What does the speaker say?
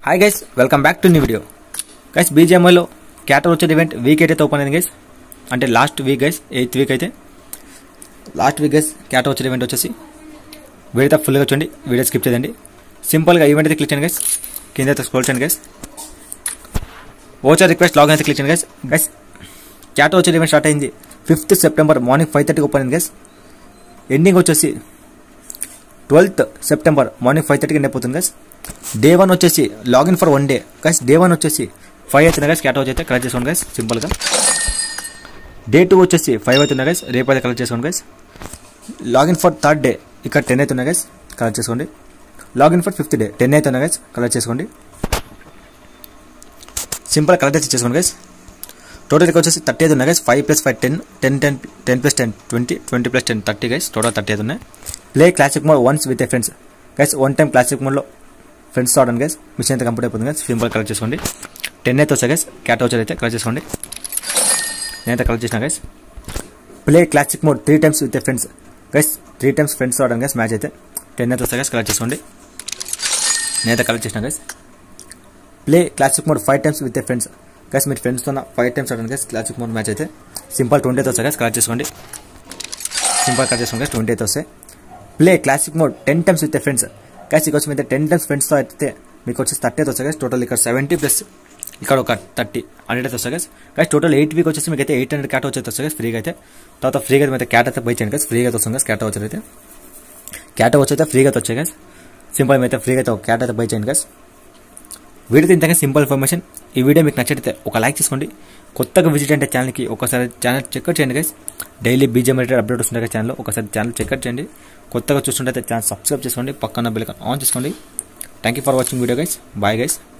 hi guys welcome back to new video guys బీజేఎంఐలో క్యాటర్ వచ్చే ఈవెంట్ వీక్ అయితే ఓపెన్ అయింది గైస్ అంటే last week guys eighth week అయితే లాస్ట్ వీక్ గైస్ క్యాటర్ వచ్చే ఈవెంట్ వచ్చేసి వీడియో ఫుల్గా చూడండి వీడియో స్కిప్ చేయండి సింపుల్గా ఈవెంట్ అయితే క్లిక్ చేయండి గైస్ కింద అయితే స్క్రోల్ చేయండి గైస్ ఓచర్ రిక్వెస్ట్ లాగిన్ అయితే క్లిక్ చేయండి గైస్ గైస్ క్యాటర్ వచ్చే ఈవెంట్ స్టార్ట్ అయింది ఫిఫ్త్ సెప్టెంబర్ మార్నింగ్ ఫైవ్ థర్టీకి ఓపెన్ అయింది గైస్ ఎండింగ్ వచ్చేసి ట్వెల్త్ సెప్టెంబర్ మార్నింగ్ ఫైవ్ థర్టీకి ఎండిపోతుంది గైస్ డే వన్ వచ్చేసి login for one day guys day one వచ్చేసి ఫైవ్ అవుతుంది గైస్ క్యాట్ అయితే కలెక్ట్ చేసుకోండి గైస్ సింపుల్గా డే టూ వచ్చేసి ఫైవ్ అవుతుంది గైస్ రేపు అయితే కలెక్ట్ చేసుకోండి guys login for third day ఇక్కడ టెన్ అవుతుంది గైస్ కలెక్ట్ చేసుకోండి login for fifth day ten అవుతుంది గైస్ కలెక్ట్ చేసుకోండి సింపుల్ కలెక్ట్ అయితే చేసుకోండి గైస్ టోటల్ ఇక్కడ వచ్చేసి థర్టీ అయితే ఉన్నాయి guys five plus five ten ten ten ten plus ten twenty twenty plus ten thirty guys total thirty అయితే ఉన్నాయి play classic mode once with a friends guys one time classic మోడ్లో friends ఆడండి guys mission అయితే complete అయిపోతుంది guys simple collect చేసుకోండి ten అయితే వస్తాయి guys cat voucher అయితే కలెక్ట్ చేసుకోండి నేనైతే కలెక్ట్ చేసిన guys play classic mode three times with a friends guys three times friends ఆడండి గైస్ మ్యాచ్ అయితే టెన్ అయితే వస్తాయి గైస్ కలెక్ట్ చేసుకోండి నేనైతే కలెక్ట్ చేసిన guys play classic mode five times with a friends guys మీరు ఫ్రెండ్స్తో ఫైవ్ టైమ్స్ ఆడండి గైస్ క్లాసిక్ మోడ్ మ్యాచ్ అయితే సింపుల్ ట్వంటీ అయితే వస్తాయి గైస్ కలెక్ట్ చేసుకోండి సింపుల్ కలెక్ట్ చేసుకోండి గైస్ ట్వంటీ అయితే వస్తాయి play classic mode ten times with friends guys ఇక్కడ వచ్చి మీద టెన్ టైమ్స్ ఫ్రెండ్స్తో అయితే మీకు వచ్చి థర్టీ అయితే వస్తాయి గైస్ టోటల్ ఇక్కడ సెవెంటీ ప్లస్ ఇక్కడ ఒక థర్టీ హండ్రెడ్ అయితే వస్తాయి guys guys total eight week వచ్చేసి మీకు అయితే ఎయిట్ హండ్రెడ్ క్యాట్ వచ్చేది వస్తాయి గైస్ ఫ్రీగా అయితే తర్వాత ఫ్రీగా అయితే అయితే క్యాట్ అయితే బై చేయండి గైస్ ఫ్రీగా అయితే వస్తుంది గైస్ క్యాట్ వచ్చేది అయితే క్యాట్ వచ్చి అయితే ఫ్రీగా అయితే వచ్చాయి గైస్ సింపుల్ అయితే ఫ్రీగా అయితే క్యాట్ అయితే బై చేయండి గైస్ వీడియో ఇంతగా సింపుల్ ఇన్ఫర్మేషన్ ఈ వీడియో మీకు నచ్చితే ఒక లైక్ చేసుకోండి కొత్తగా విజిట్ అంటే ఛానల్కి ఒకసారి ఛానల్ చెక్అట్ చేయండి guys daily BGM related update వస్తుంది ఛానల్ ఒకసారి ఛానల్ చెక్అట్ చేయండి కొత్తగా చూస్తుంటే ఛానల్ సబ్స్క్రైబ్ చేసుకోండి పక్కన బెల్ ఆన్ చేసుకోండి thank you for watching video guys bye guys